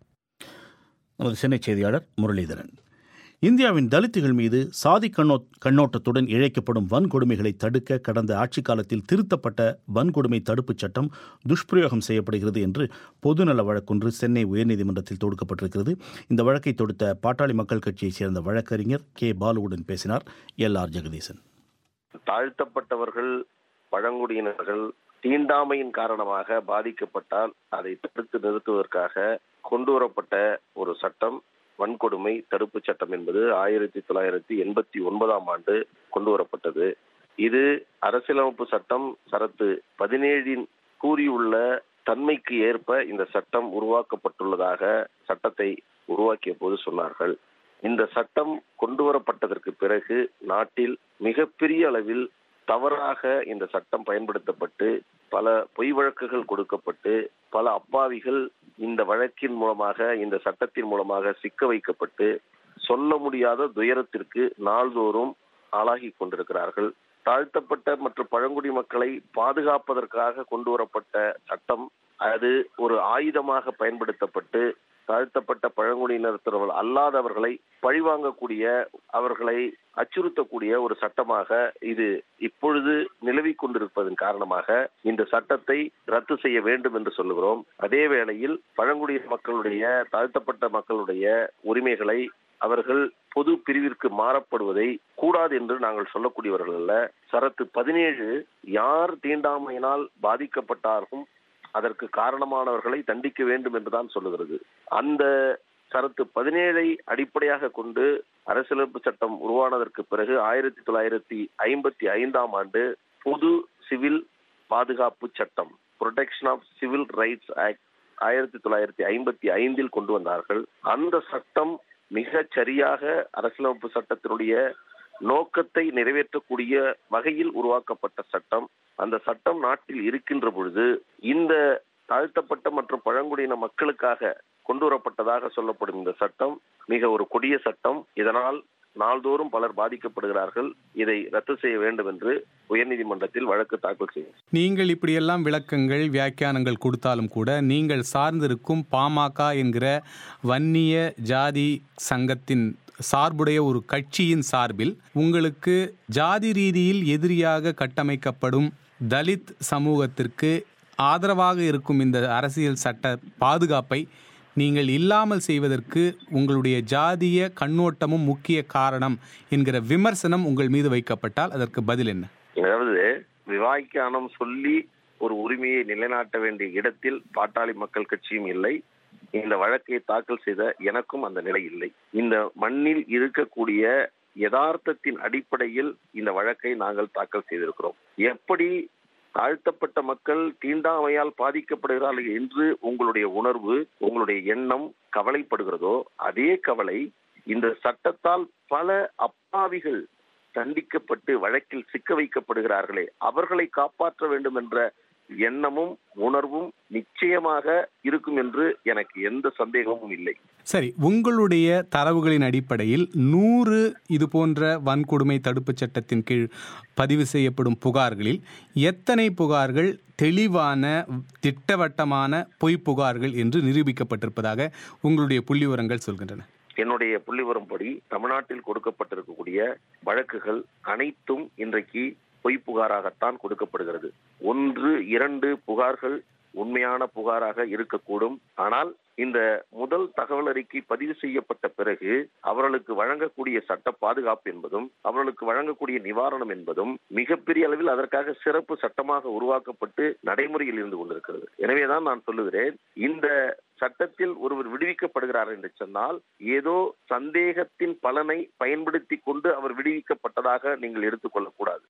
A: நமது சென்னை செய்தியாளர் முரளிதரன் இந்தியாவின் தலித்துகள் மீது சாதி கண்ணோ கண்ணோட்டத்துடன் இழைக்கப்படும் வன்கொடுமைகளை தடுக்க கடந்த ஆட்சிக் காலத்தில் திருத்தப்பட்ட வன்கொடுமை தடுப்புச் சட்டம் துஷ்பிரயோகம் செய்யப்படுகிறது என்று பொதுநல வழக்கொன்று சென்னை உயர்நீதிமன்றத்தில் தொடுக்கப்பட்டிருக்கிறது இந்த வழக்கை தொடுத்த பாட்டாளி மக்கள் கட்சியைச் சேர்ந்த வழக்கறிஞர் கே பாலுவுடன் பேசினார் எல் ஆர் ஜெகதீசன்
C: தாழ்த்தப்பட்டவர்கள் பழங்குடியினர்கள் தீண்டாமையின் காரணமாக பாதிக்கப்பட்டால் அதை தடுத்து நிறுத்துவதற்காக கொண்டு வரப்பட்ட ஒரு சட்டம் வன்கொடுமை தடுப்பு சட்டம் என்பது ஆயிரத்தி தொள்ளாயிரத்தி எண்பத்தி ஒன்பதாம் ஆண்டு கொண்டு வரப்பட்டது இது அரசியலமைப்பு சட்டம் சரத்து பதினேழின் கூறியுள்ள தன்மைக்கு ஏற்ப இந்த சட்டம் உருவாக்கப்பட்டுள்ளதாக சட்டத்தை உருவாக்கிய போது சொன்னார்கள் இந்த சட்டம் கொண்டு வரப்பட்டதற்கு பிறகு நாட்டில் மிகப்பெரிய அளவில் தவறாக இந்த சட்டம் பயன்படுத்தப்பட்டு பல பொய் வழக்குகள் கொடுக்கப்பட்டு பல அப்பாவிகள் இந்த வழக்கின் மூலமாக இந்த சட்டத்தின் மூலமாக சிக்க வைக்கப்பட்டு சொல்ல முடியாத துயரத்திற்கு நாள்தோறும் ஆளாகி கொண்டிருக்கிறார்கள் தாழ்த்தப்பட்ட மற்றும் பழங்குடி மக்களை பாதுகாப்பதற்காக கொண்டு வரப்பட்ட சட்டம் அது ஒரு ஆயுதமாக பயன்படுத்தப்பட்டு தாழ்த்தப்பட்ட பழங்குடியினத்தவர்கள் அல்லாதவர்களை பழிவாங்கக்கூடிய அவர்களை அச்சுறுத்தக்கூடிய ஒரு சட்டமாக இது இப்பொழுது நிலவி கொண்டிருப்பதன் காரணமாக இந்த சட்டத்தை ரத்து செய்ய வேண்டும் என்று சொல்லுகிறோம் அதே வேளையில் பழங்குடியின மக்களுடைய தாழ்த்தப்பட்ட மக்களுடைய உரிமைகளை அவர்கள் பொது பிரிவிற்கு மாறப்படுவதை கூடாது என்று நாங்கள் சொல்லக்கூடியவர்கள் அல்ல சரத்து பதினேழு யார் தீண்டாமையினால் பாதிக்கப்பட்டார்கள் அதற்கு காரணமானவர்களை தண்டிக்க வேண்டும் என்றுதான் சொல்லுகிறது அந்த சரத்து பதினேழை அடிப்படையாக கொண்டு அரசியலமைப்பு சட்டம் உருவானதற்கு பிறகு ஆயிரத்தி தொள்ளாயிரத்தி ஐம்பத்தி ஐந்தாம் ஆண்டு பொது சிவில் பாதுகாப்பு சட்டம் protection of civil rights act ஆயிரத்தி தொள்ளாயிரத்தி ஐம்பத்தி ஐந்தில் கொண்டு வந்தார்கள் அந்த சட்டம் மிகச் சரியாக அரசியலமைப்பு சட்டத்தினுடைய நோக்கத்தை நிறைவேற்றக்கூடிய வகையில் உருவாக்கப்பட்ட சட்டம் அந்த சட்டம் நாட்டில் இருக்கின்ற பொழுது இந்த தாழ்த்தப்பட்ட மற்றும் பழங்குடியின மக்களுக்காக கொண்டு வரப்பட்டதாக சொல்லப்படும் இந்த சட்டம் மிக ஒரு கொடிய சட்டம் இதனால் நாள்தோறும் பலர் பாதிக்கப்படுகிறார்கள் இதை ரத்து செய்ய வேண்டும் என்று உயர்நீதிமன்றத்தில் வழக்கு தாக்கல் செய்யும்
L: நீங்கள் இப்படியெல்லாம் விளக்கங்கள் வியாக்கியானங்கள் கொடுத்தாலும் கூட நீங்கள் சார்ந்திருக்கும் பாமக என்கிற வன்னிய ஜாதி சங்கத்தின் சார்புடைய ஒரு கட்சியின் சார்பில் உங்களுக்கு ஜாதி ரீதியில் எதிரியாக கட்டமைக்கப்படும் தலித் சமூகத்திற்கு ஆதரவாக இருக்கும் இந்த அரசியல் சட்ட பாதுகாப்பை நீங்கள் இல்லாமல் செய்வதற்கு உங்களுடைய ஜாதிய கண்ணோட்டமும் முக்கிய காரணம் என்கிற விமர்சனம் உங்கள் மீது வைக்கப்பட்டால் அதற்கு பதில் என்ன
C: அதாவது விவாய்க்கானம் சொல்லி ஒரு உரிமையை நிலைநாட்ட வேண்டிய இடத்தில் பாட்டாளி மக்கள் கட்சியும் இல்லை இந்த வழக்கை தாக்கல் செய்த எனக்கும் அந்த நிலை இல்லை இந்த மண்ணில் இருக்கக்கூடிய யதார்த்தத்தின் அடிப்படையில் இந்த வழக்கை நாங்கள் தாக்கல் செய்திருக்கிறோம் எப்படி தாழ்த்தப்பட்ட மக்கள் தீண்டாமையால் பாதிக்கப்படுகிறார்கள் என்று உங்களுடைய உணர்வு உங்களுடைய எண்ணம் கவலைப்படுகிறதோ அதே கவலை இந்த சட்டத்தால் பல அப்பாவிகள் தண்டிக்கப்பட்டு வழக்கில் சிக்க வைக்கப்படுகிறார்களே அவர்களை காப்பாற்ற வேண்டும் என்ற எண்ணமும் உணர்வும் நிச்சயமாக இருக்கும் என்று எனக்கு எந்த சந்தேகமும் இல்லை
L: சரி உங்களுடைய தரவுகளின் அடிப்படையில் நூறு இது போன்ற வன்கொடுமை தடுப்புச் சட்டத்தின் கீழ் பதிவு செய்யப்படும் புகார்களில் எத்தனை புகார்கள் தெளிவான திட்டவட்டமான பொய் புகார்கள் என்று நிரூபிக்கப்பட்டிருப்பதாக உங்களுடைய புள்ளி விவரங்கள் சொல்கின்றன
C: என்னுடைய புள்ளிவரம்படி தமிழ்நாட்டில் கொடுக்கப்பட்டிருக்கக்கூடிய வழக்குகள் அனைத்தும் இன்றைக்கு பொய் புகாராகத்தான் கொடுக்கப்படுகிறது ஒன்று இரண்டு புகார்கள் உண்மையான புகாராக இருக்கக்கூடும் ஆனால் இந்த முதல் தகவல் அறிக்கை பதிவு செய்யப்பட்ட பிறகு அவர்களுக்கு வழங்கக்கூடிய சட்ட பாதுகாப்பு என்பதும் அவர்களுக்கு வழங்கக்கூடிய நிவாரணம் என்பதும் மிகப்பெரிய அளவில் அதற்காக சிறப்பு சட்டமாக உருவாக்கப்பட்டு நடைமுறையில் இருந்து கொண்டிருக்கிறது எனவேதான் நான் சொல்லுகிறேன் இந்த சட்டத்தில் ஒருவர் விடுவிக்கப்படுகிறார் என்று சொன்னால் ஏதோ சந்தேகத்தின் பலனை பயன்படுத்தி கொண்டு அவர் விடுவிக்கப்பட்டதாக நீங்கள் எடுத்துக்கொள்ளக்கூடாது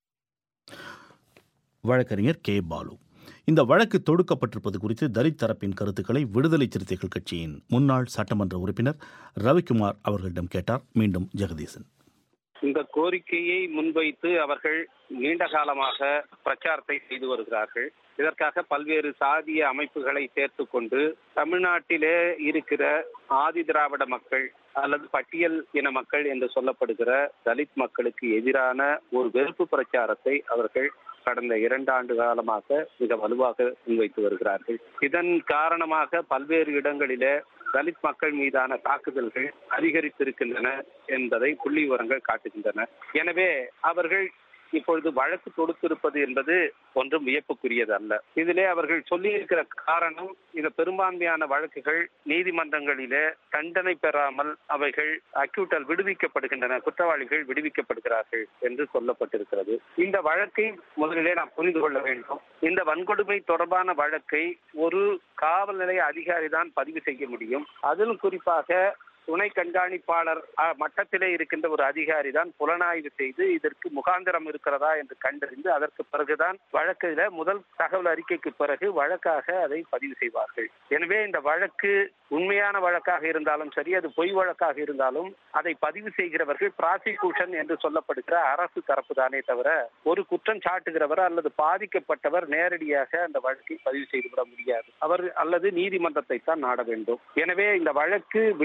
A: வழக்கறிஞர் கே பாலு இந்த வழக்கு தொடுக்கப்பட்டிருப்பது குறித்து தலித் தரப்பின் கருத்துக்களை விடுதலை சிறுத்தைகள் கட்சியின் முன்னாள் சட்டமன்ற உறுப்பினர் ரவிக்குமார் அவர்களிடம் கேட்டார் மீண்டும் ஜெகதீசன்
M: இந்த கோரிக்கையை முன்வைத்து அவர்கள் நீண்ட காலமாக பிரச்சாரத்தை செய்து வருகிறார்கள் இதற்காக பல்வேறு சாதிய அமைப்புகளை சேர்த்து கொண்டு தமிழ்நாட்டிலே இருக்கிற ஆதி திராவிட மக்கள் அல்லது பட்டியல் இன மக்கள் என்று சொல்லப்படுகிற தலித் மக்களுக்கு எதிரான ஒரு வெறுப்பு பிரச்சாரத்தை அவர்கள் கடந்த இரண்டு ஆண்டு காலமாக மிக வலுவாக முன்வைத்து வருகிறார்கள் இதன் காரணமாக பல்வேறு இடங்களிலே தலித் மக்கள் மீதான தாக்குதல்கள் அதிகரித்திருக்கின்றன என்பதை புள்ளி விவரங்கள் காட்டுகின்றன எனவே அவர்கள் இப்பொழுது வழக்கு தொடுத்திருப்பது என்பது ஒன்றும் வியப்புக்குரியது அல்ல இதிலே அவர்கள் சொல்லியிருக்கிற காரணம் இந்த பெரும்பான்மையான வழக்குகள் நீதிமன்றங்களிலே தண்டனை பெறாமல் அவைகள் அக்யூட்டல் விடுவிக்கப்படுகின்றன குற்றவாளிகள் விடுவிக்கப்படுகிறார்கள் என்று சொல்லப்பட்டிருக்கிறது இந்த வழக்கை முதலிலே நாம் புரிந்து கொள்ள வேண்டும் இந்த வன்கொடுமை தொடர்பான வழக்கை ஒரு காவல் நிலைய அதிகாரி தான் பதிவு செய்ய முடியும் அதிலும் குறிப்பாக துணை கண்காணிப்பாளர் மட்டத்திலே இருக்கின்ற ஒரு அதிகாரி தான் புலனாய்வு செய்து இதற்கு முகாந்திரம் இருக்கிறதா என்று கண்டறிந்து அதற்கு பிறகுதான் வழக்கில முதல் தகவல் அறிக்கைக்கு பிறகு வழக்காக அதை பதிவு செய்வார்கள் எனவே இந்த வழக்கு உண்மையான வழக்காக இருந்தாலும் சரி அது பொய் வழக்காக இருந்தாலும் அதை பதிவு செய்கிறவர்கள் ப்ராசிக்யூஷன் என்று சொல்லப்படுகிற அரசு தரப்பு தானே தவிர ஒரு குற்றம் சாட்டுகிறவர் அல்லது பாதிக்கப்பட்டவர் நேரடியாக அந்த வழக்கை பதிவு செய்துவிட முடியாது அவர் அல்லது நீதிமன்றத்தை தான் நாட வேண்டும் எனவே இந்த வழக்கு விடுவிக்கப்படும்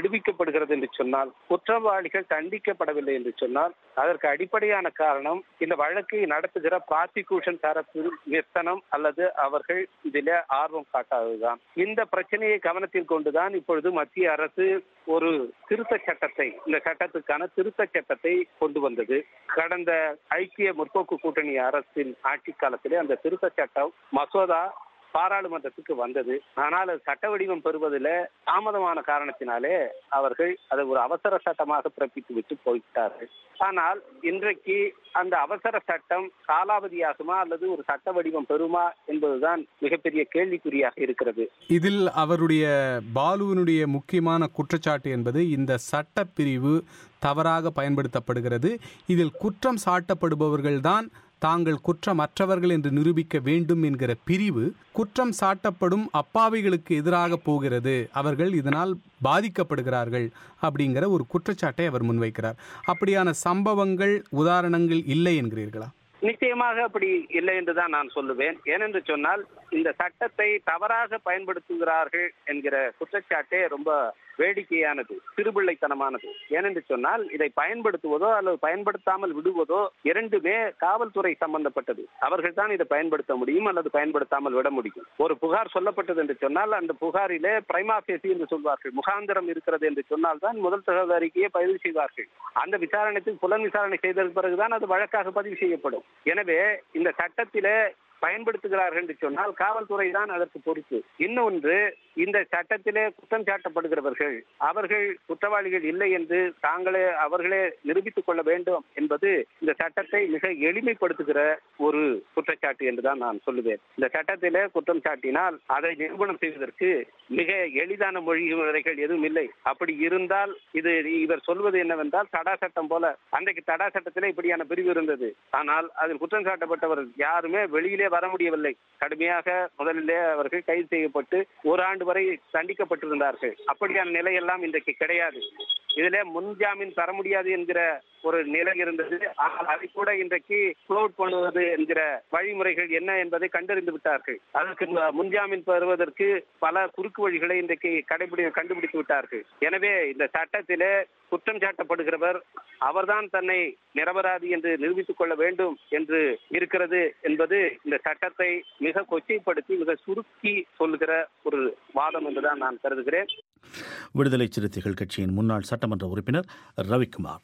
M: செய்யப்படுகிறது என்று சொன்னால் குற்றவாளிகள் தண்டிக்கப்படவில்லை என்று சொன்னால் அதற்கு அடிப்படையான காரணம் இந்த வழக்கை நடத்துகிற ப்ராசிக்யூஷன் தரப்பில் நிறுத்தனம் அல்லது அவர்கள் இதில் ஆர்வம் காட்டாததுதான் இந்த பிரச்சனையை கவனத்தில் கொண்டுதான் இப்பொழுது மத்திய அரசு ஒரு திருத்த சட்டத்தை இந்த சட்டத்துக்கான திருத்த சட்டத்தை கொண்டு வந்தது கடந்த ஐக்கிய முற்போக்கு கூட்டணி அரசின் ஆட்சி காலத்திலே அந்த திருத்த சட்டம் மசோதா பாராளுமன்றத்துக்கு வந்தது ஆனால் அது சட்ட வடிவம் பெறுவதில் தாமதமான காரணத்தினாலே அவர்கள் அதை ஒரு அவசர சட்டமாக பிறப்பித்து விட்டு போய்விட்டார்கள் ஆனால் இன்றைக்கு அந்த அவசர சட்டம் காலாவதியாகுமா அல்லது ஒரு சட்ட வடிவம் பெறுமா என்பதுதான் மிகப்பெரிய கேள்விக்குறியாக இருக்கிறது
L: இதில் அவருடைய பாலுவினுடைய முக்கியமான குற்றச்சாட்டு என்பது இந்த சட்டப்பிரிவு தவறாக பயன்படுத்தப்படுகிறது இதில் குற்றம் சாட்டப்படுபவர்கள்தான் தாங்கள் குற்றமற்றவர்கள் என்று நிரூபிக்க வேண்டும் என்கிற பிரிவு குற்றம் சாட்டப்படும் அப்பாவிகளுக்கு எதிராக போகிறது அவர்கள் இதனால் பாதிக்கப்படுகிறார்கள் அப்படிங்கிற ஒரு குற்றச்சாட்டை அவர் முன்வைக்கிறார் அப்படியான சம்பவங்கள் உதாரணங்கள் இல்லை என்கிறீர்களா
M: நிச்சயமாக அப்படி இல்லை என்றுதான் நான் சொல்லுவேன் ஏனென்று சொன்னால் இந்த சட்டத்தை தவறாக பயன்படுத்துகிறார்கள் என்கிற குற்றச்சாட்டே ரொம்ப வேடிக்கையானது சிறுபிள்ளைத்தனமானது ஏனென்று சொன்னால் இதை பயன்படுத்துவதோ அல்லது பயன்படுத்தாமல் விடுவதோ இரண்டுமே காவல்துறை சம்பந்தப்பட்டது அவர்கள் தான் இதை பயன்படுத்த முடியும் அல்லது பயன்படுத்தாமல் விட முடியும் ஒரு புகார் சொல்லப்பட்டது என்று சொன்னால் அந்த புகாரிலே பிரைமாபேசி என்று சொல்வார்கள் முகாந்திரம் இருக்கிறது என்று சொன்னால் தான் முதல் தகவல் அறிக்கையை பதிவு செய்வார்கள் அந்த விசாரணைக்கு புலன் விசாரணை செய்ததற்கு பிறகுதான் அது வழக்காக பதிவு செய்யப்படும் எனவே இந்த சட்டத்திலே பயன்படுத்துகிறார்கள் என்று சொன்னால் காவல்துறை தான் அதற்கு பொறுப்பு இன்னொன்று இந்த சட்டத்திலே குற்றம் சாட்டப்படுகிறவர்கள் அவர்கள் குற்றவாளிகள் இல்லை என்று தாங்களே அவர்களே நிரூபித்துக் கொள்ள வேண்டும் என்பது இந்த சட்டத்தை மிக எளிமைப்படுத்துகிற ஒரு குற்றச்சாட்டு என்றுதான் நான் சொல்லுவேன் இந்த சட்டத்திலே குற்றம் சாட்டினால் அதை நிரூபணம் செய்வதற்கு மிக எளிதான மொழிமுறைகள் எதுவும் இல்லை அப்படி இருந்தால் இது இவர் சொல்வது என்னவென்றால் தடா சட்டம் போல அன்றைக்கு தடா சட்டத்திலே இப்படியான பிரிவு இருந்தது ஆனால் அதில் குற்றம் சாட்டப்பட்டவர் யாருமே வெளியிலே வர முடியவில்லை கடுமையாக முதலிலே அவர்கள் கைது செய்யப்பட்டு ஒரு ஆண்டு வரை தண்டிக்கப்பட்டிருந்தார்கள் அப்படியான நிலையெல்லாம் இன்றைக்கு கிடையாது இதிலே முன்ஜாமீன் பெற முடியாது என்கிற ஒரு நிலை இருந்தது ஆனால் அதை கூட இன்றைக்கு க்ளோட் பண்ணுவது என்கிற வழிமுறைகள் என்ன என்பதை கண்டறிந்து விட்டார்கள் அதற்கு முன்ஜாமீன் பெறுவதற்கு பல குறுக்கு வழிகளை இன்றைக்கு கடைபிடி கண்டுபிடித்து விட்டார்கள் எனவே இந்த சட்டத்திலே குற்றம் சாட்டப்படுகிறவர் அவர்தான் தன்னை நிரபராதி என்று நிரூபித்துக் கொள்ள வேண்டும் என்று இருக்கிறது என்பது இந்த சட்டத்தை மிக கொச்சைப்படுத்தி மிக சுருக்கி சொல்லுகிற ஒரு வாதம் என்றுதான் நான் கருதுகிறேன்
A: விடுதலை சிறுத்தைகள் கட்சியின் முன்னாள் சட்டமன்ற உறுப்பினர் ரவிக்குமார்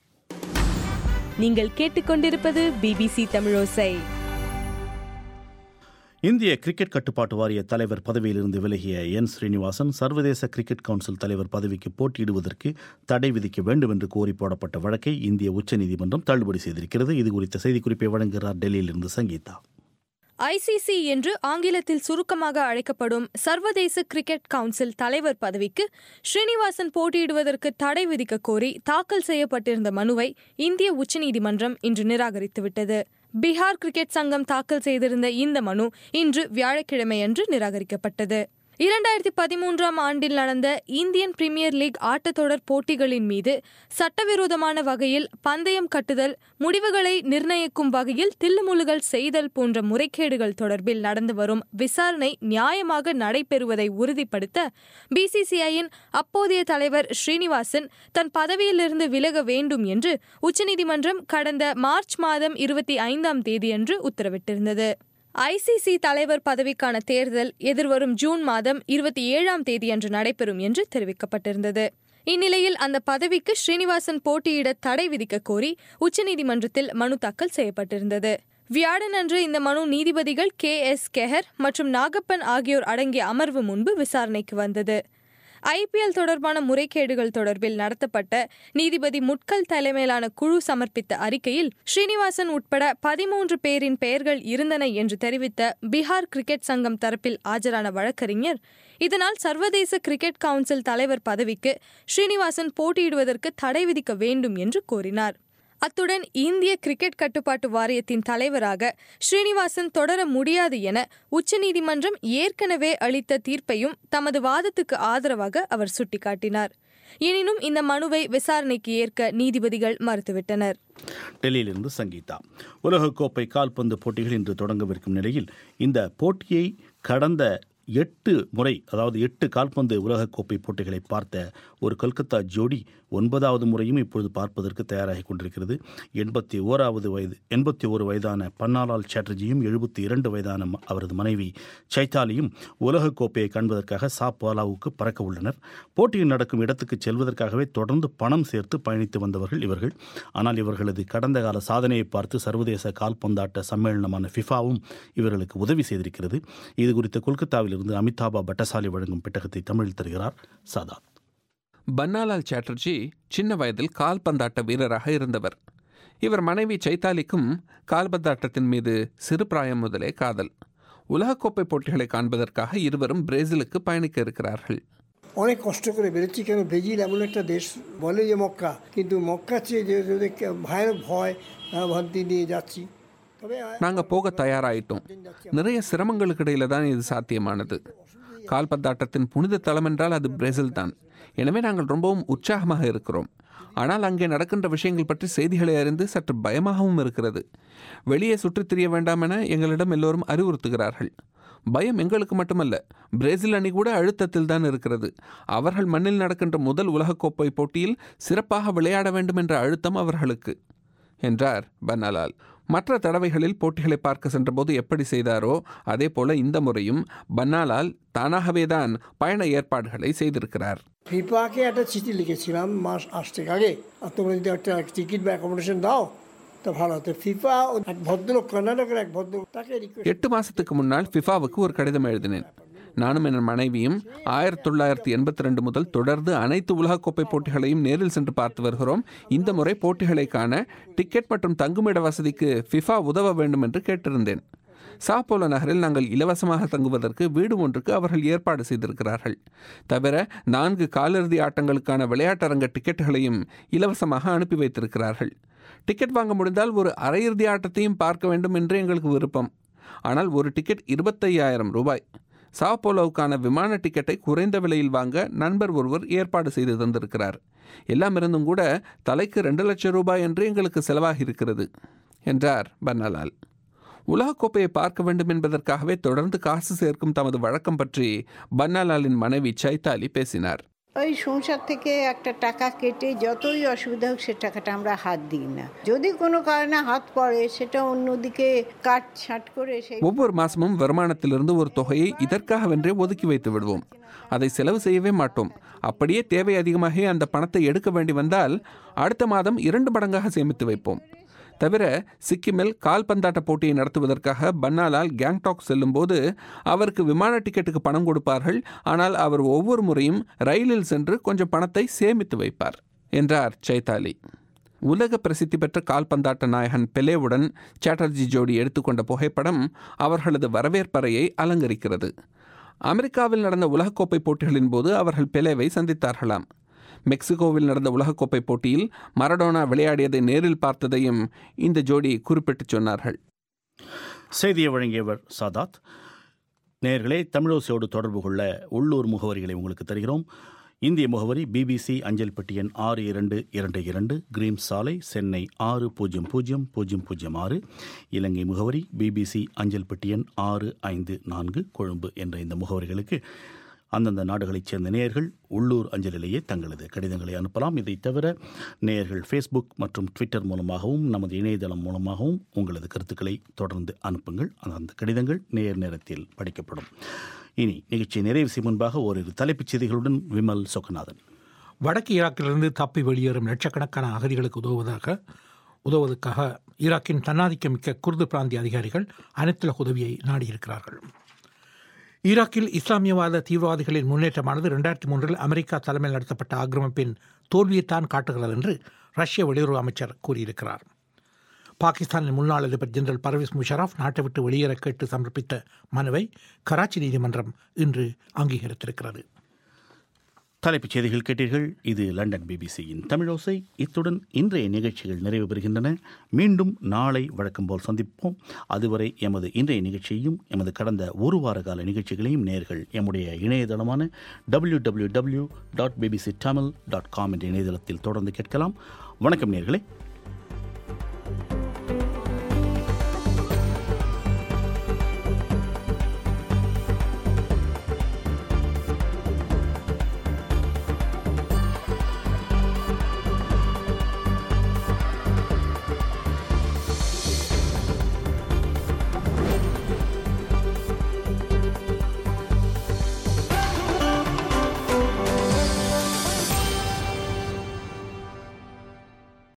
J: நீங்கள் கேட்டுக்கொண்டிருப்பது பிபிசி தமிழோசை
A: இந்திய கிரிக்கெட் கட்டுப்பாட்டு வாரிய தலைவர் பதவியிலிருந்து விலகிய என் ஸ்ரீனிவாசன் சர்வதேச கிரிக்கெட் கவுன்சில் தலைவர் பதவிக்கு போட்டியிடுவதற்கு தடை விதிக்க வேண்டும் என்று கோரி போடப்பட்ட வழக்கை இந்திய உச்சநீதிமன்றம் தள்ளுபடி செய்திருக்கிறது இது குறித்த செய்திக்குறிப்பை வழங்குகிறார் டெல்லியிலிருந்து சங்கீதா
J: ஐசிசி என்று ஆங்கிலத்தில் சுருக்கமாக அழைக்கப்படும் சர்வதேச கிரிக்கெட் கவுன்சில் தலைவர் பதவிக்கு ஸ்ரீனிவாசன் போட்டியிடுவதற்கு தடை விதிக்க கோரி தாக்கல் செய்யப்பட்டிருந்த மனுவை இந்திய உச்சநீதிமன்றம் இன்று நிராகரித்துவிட்டது பீகார் கிரிக்கெட் சங்கம் தாக்கல் செய்திருந்த இந்த மனு இன்று வியாழக்கிழமையன்று நிராகரிக்கப்பட்டது இரண்டாயிரத்தி பதிமூன்றாம் ஆண்டில் நடந்த இந்தியன் பிரீமியர் லீக் ஆட்டத்தொடர் போட்டிகளின் மீது சட்டவிரோதமான வகையில் பந்தயம் கட்டுதல் முடிவுகளை நிர்ணயிக்கும் வகையில் தில்லுமுழுகள் செய்தல் போன்ற முறைகேடுகள் தொடர்பில் நடந்து வரும் விசாரணை நியாயமாக நடைபெறுவதை உறுதிப்படுத்த பிசிசிஐயின் அப்போதைய தலைவர் ஸ்ரீனிவாசன் தன் பதவியிலிருந்து விலக வேண்டும் என்று உச்சநீதிமன்றம் கடந்த மார்ச் மாதம் இருபத்தி ஐந்தாம் தேதியன்று உத்தரவிட்டிருந்தது ஐசிசி தலைவர் பதவிக்கான தேர்தல் எதிர்வரும் ஜூன் மாதம் இருபத்தி ஏழாம் தேதியன்று நடைபெறும் என்று தெரிவிக்கப்பட்டிருந்தது இந்நிலையில் அந்த பதவிக்கு ஸ்ரீனிவாசன் போட்டியிட தடை விதிக்க கோரி உச்சநீதிமன்றத்தில் மனு தாக்கல் செய்யப்பட்டிருந்தது வியாழனன்று இந்த மனு நீதிபதிகள் கே எஸ் கெஹர் மற்றும் நாகப்பன் ஆகியோர் அடங்கிய அமர்வு முன்பு விசாரணைக்கு வந்தது ஐபிஎல் தொடர்பான முறைகேடுகள் தொடர்பில் நடத்தப்பட்ட நீதிபதி முட்கல் தலைமையிலான குழு சமர்ப்பித்த அறிக்கையில் ஸ்ரீனிவாசன் உட்பட பதிமூன்று பேரின் பெயர்கள் இருந்தன என்று தெரிவித்த பீகார் கிரிக்கெட் சங்கம் தரப்பில் ஆஜரான வழக்கறிஞர் இதனால் சர்வதேச கிரிக்கெட் கவுன்சில் தலைவர் பதவிக்கு ஸ்ரீனிவாசன் போட்டியிடுவதற்கு தடை விதிக்க வேண்டும் என்று கோரினார் அத்துடன் இந்திய கிரிக்கெட் கட்டுப்பாட்டு வாரியத்தின் தலைவராக ஸ்ரீனிவாசன் தொடர முடியாது என உச்சநீதிமன்றம் ஏற்கனவே அளித்த தீர்ப்பையும் தமது வாதத்துக்கு ஆதரவாக அவர் சுட்டிக்காட்டினார் எனினும் இந்த மனுவை விசாரணைக்கு ஏற்க நீதிபதிகள் மறுத்துவிட்டனர்
A: டெல்லியிலிருந்து சங்கீதா உலகக்கோப்பை கால்பந்து போட்டிகள் இன்று தொடங்கவிருக்கும் நிலையில் இந்த போட்டியை கடந்த எட்டு முறை அதாவது எட்டு கால்பந்து உலகக்கோப்பை போட்டிகளை பார்த்த ஒரு கொல்கத்தா ஜோடி ஒன்பதாவது முறையும் இப்பொழுது பார்ப்பதற்கு தயாராகி கொண்டிருக்கிறது எண்பத்தி ஓராவது வயது எண்பத்தி ஒரு வயதான பன்னாலால் சாட்டர்ஜியும் எழுபத்தி இரண்டு வயதான ம- அவரது மனைவி சைத்தாலியும் உலகக்கோப்பையை காண்பதற்காக சாப்பாலாவுக்கு பறக்க உள்ளனர் போட்டியில் நடக்கும் இடத்துக்கு செல்வதற்காகவே தொடர்ந்து பணம் சேர்த்து பயணித்து வந்தவர்கள் இவர்கள் ஆனால் இவர்களது கடந்த கால சாதனையை பார்த்து சர்வதேச கால்பந்தாட்ட சம்மேளனமான ஃபிஃபாவும் இவர்களுக்கு உதவி செய்திருக்கிறது இது குறித்து கொல்கத்தாவிலிருந்து அமிதாபா பட்டசாலி வழங்கும் பெட்டகத்தை தமிழில் தருகிறார் சாதாத்
N: பன்னாலால் சாட்டர்ஜி சின்ன வயதில் கால்பந்தாட்ட வீரராக இருந்தவர் இவர் மனைவி சைத்தாலிக்கும் கால்பந்தாட்டத்தின் மீது சிறு பிராயம் முதலே காதல் உலகக்கோப்பை போட்டிகளை காண்பதற்காக இருவரும் பிரேசிலுக்கு பயணிக்க இருக்கிறார்கள்
O: অনেক কষ্ট করে বেরোচ্ছি কেন ব্রাজিল এমন একটা দেশ বলে যে মক্কা কিন্তু মক্কা চেয়ে যে যে ভয়ানক ভয় আহ, ভ্রান্তি নিয়ে যাচ্ছি তবে আহ,
N: நாங்கள் போக தயாராயிட்டோம் நிறைய சிரமங்களுக்கு இடையில தான் இது சாத்தியமானது கால்பந்தாட்டத்தின் புனித தலம் என்றால் அது பிரேசில் தான் எனவே நாங்கள் ரொம்பவும் உற்சாகமாக இருக்கிறோம் ஆனால் அங்கே நடக்கின்ற விஷயங்கள் பற்றி செய்திகளை அறிந்து சற்று பயமாகவும் இருக்கிறது வெளியே சுற்றித் திரிய வேண்டாம் என எங்களிடம் எல்லோரும் அறிவுறுத்துகிறார்கள் பயம் எங்களுக்கு மட்டுமல்ல பிரேசில் அணி கூட அழுத்தத்தில் தான் இருக்கிறது அவர்கள் மண்ணில் நடக்கின்ற முதல் உலகக்கோப்பை போட்டியில் சிறப்பாக விளையாட வேண்டும் என்ற அழுத்தம் அவர்களுக்கு என்றார் பன்னாலால் மற்ற தடவைகளில் போட்டிகளை பார்க்க சென்றபோது எப்படி செய்தாரோ அதே போல இந்த முறையும் பன்னாலால் தானாகவே தான் பயண ஏற்பாடுகளை செய்திருக்கிறார்
O: ফিফাকে একটা চিঠি লিখেছিলাম মাস আসতে আগে আর তোমরা যদি একটা টিকিট বা অ্যাকোমোডেশন দাও তা ভালো হতো ফিফা এক ভদ্রলোক কর্ণাটকের এক ভদ্রলোক তাকে রিকোয়েস্ট
N: எட்டு மாசத்துக்கு முன்னால் ஃபிஃபாவுக்கு ஒரு கடிதம் எழுதினேன் நானும் என் மனைவியும் ஆயிரத்தி தொள்ளாயிரத்தி எண்பத்தி ரெண்டு முதல் தொடர்ந்து அனைத்து உலகக்கோப்பை போட்டிகளையும் நேரில் சென்று பார்த்து வருகிறோம் இந்த முறை போட்டிகளை காண டிக்கெட் மற்றும் தங்குமிட வசதிக்கு ஃபிஃபா உதவ வேண்டும் என்று கேட்டிருந்தேன் சாப்போலோ நகரில் நாங்கள் இலவசமாக தங்குவதற்கு வீடு ஒன்றுக்கு அவர்கள் ஏற்பாடு செய்திருக்கிறார்கள் தவிர நான்கு காலிறுதி ஆட்டங்களுக்கான விளையாட்டரங்க டிக்கெட்டுகளையும் இலவசமாக அனுப்பி வைத்திருக்கிறார்கள் டிக்கெட் வாங்க முடிந்தால் ஒரு அரையிறுதி ஆட்டத்தையும் பார்க்க வேண்டும் என்று எங்களுக்கு விருப்பம் ஆனால் ஒரு டிக்கெட் இருபத்தையாயிரம் ரூபாய் சாப்போலோவுக்கான விமான டிக்கெட்டை குறைந்த விலையில் வாங்க நண்பர் ஒருவர் ஏற்பாடு செய்து தந்திருக்கிறார் எல்லாம் இருந்தும் கூட தலைக்கு ரெண்டு லட்சம் ரூபாய் என்று எங்களுக்கு செலவாகி இருக்கிறது என்றார் பன்னலால் உலகக்கோப்பையை பார்க்க வேண்டும் என்பதற்காகவே தொடர்ந்து காசு சேர்க்கும் தமது வழக்கம் பற்றி பன்னாலாலின் மனைவி சைத்தாலி பேசினார்
P: ওই সংসার থেকে একটা টাকা কেটে যতই অসুবিধা হোক সে টাকাটা আমরা হাত দিই না যদি কোনো কারণে হাত পড়ে সেটা অন্যদিকে কাট ছাট করে সেই
N: ஒவ்வொரு மாசமும் வருமானத்திலிருந்து ஒரு தொகையை இதற்காகவென்றே ஒதுக்கி வைத்து விடுவோம் அதை செலவு செய்யவே மாட்டோம் அப்படியே தேவை அதிகமாக அந்த பணத்தை எடுக்க வேண்டி வந்தால் அடுத்த மாதம் இரண்டு மடங்காக சேமித்து வைப்போம் தவிர சிக்கிமில் கால்பந்தாட்ட போட்டியை நடத்துவதற்காக பன்னாலால் கேங்டாக் செல்லும்போது அவருக்கு விமான டிக்கெட்டுக்கு பணம் கொடுப்பார்கள் ஆனால் அவர் ஒவ்வொரு முறையும் ரயிலில் சென்று கொஞ்சம் பணத்தை சேமித்து வைப்பார் என்றார் சைத்தாலி உலக பிரசித்தி பெற்ற கால்பந்தாட்ட நாயகன் பெலேவுடன் சாட்டர்ஜி ஜோடி எடுத்துக்கொண்ட புகைப்படம் அவர்களது வரவேற்பறையை அலங்கரிக்கிறது அமெரிக்காவில் நடந்த உலகக்கோப்பை போட்டிகளின் போது அவர்கள் பெலேவை சந்தித்தார்களாம் மெக்சிகோவில் நடந்த உலகக்கோப்பை போட்டியில் மரடோனா விளையாடியதை நேரில் பார்த்ததையும் இந்த ஜோடி குறிப்பிட்டு சொன்னார்கள்
A: செய்தியை வழங்கியவர் சாதாத் நேயர்களே தமிழோசையோடு தொடர்பு கொள்ள உள்ளூர் முகவரிகளை உங்களுக்கு தருகிறோம் இந்திய முகவரி பிபிசி அஞ்சல் பெட்டி எண் ஆறு இரண்டு இரண்டு இரண்டு கிரீம் சாலை சென்னை ஆறு பூஜ்ஜியம் பூஜ்ஜியம் பூஜ்ஜியம் பூஜ்ஜியம் ஆறு இலங்கை முகவரி பிபிசி அஞ்சல் பெட்டி எண் ஆறு ஐந்து நான்கு கொழும்பு என்ற இந்த முகவரிகளுக்கு அந்தந்த நாடுகளைச் சேர்ந்த நேயர்கள் உள்ளூர் அஞ்சலிலேயே தங்களது கடிதங்களை அனுப்பலாம் இதை தவிர நேயர்கள் ஃபேஸ்புக் மற்றும் ட்விட்டர் மூலமாகவும் நமது இணையதளம் மூலமாகவும் உங்களது கருத்துக்களை தொடர்ந்து அனுப்புங்கள் அந்த கடிதங்கள் நேர் நேரத்தில் படிக்கப்படும் இனி நிகழ்ச்சி நிறைவு செய்யும் முன்பாக ஓரிரு தலைப்புச் செய்திகளுடன் விமல் சொக்கநாதன்
E: வடக்கு ஈராக்கிலிருந்து தப்பி வெளியேறும் லட்சக்கணக்கான அகதிகளுக்கு உதவுவதாக உதவுவதற்காக ஈராக்கின் தன்னாதிக்கமிக்க குர்து பிராந்திய அதிகாரிகள் அனைத்துலக உதவியை நாடியிருக்கிறார்கள் ஈராக்கில் இஸ்லாமியவாத தீவிரவாதிகளின் முன்னேற்றமானது ரெண்டாயிரத்தி மூன்றில் அமெரிக்கா தலைமையில் நடத்தப்பட்ட ஆக்கிரமிப்பின் தோல்வியைத்தான் காட்டுகிறது என்று ரஷ்ய வெளியுறவு அமைச்சர் கூறியிருக்கிறார் பாகிஸ்தானின் முன்னாள் அதிபர் ஜெனரல் பர்வேஸ் முஷரப் நாட்டை விட்டு வெளியேற கேட்டு சமர்ப்பித்த மனுவை கராச்சி நீதிமன்றம் இன்று அங்கீகரித்திருக்கிறது
A: தலைப்புச் செய்திகள் கேட்டீர்கள் இது லண்டன் பிபிசியின் தமிழோசை இத்துடன் இன்றைய நிகழ்ச்சிகள் நிறைவு பெறுகின்றன மீண்டும் நாளை வழக்கம் போல் சந்திப்போம் அதுவரை எமது இன்றைய நிகழ்ச்சியையும் எமது கடந்த ஒரு வார கால நிகழ்ச்சிகளையும் நேர்கள் எம்முடைய இணையதளமான W W W dot BBC Tamil dot com என்ற இணையதளத்தில் தொடர்ந்து கேட்கலாம் வணக்கம் நேர்களே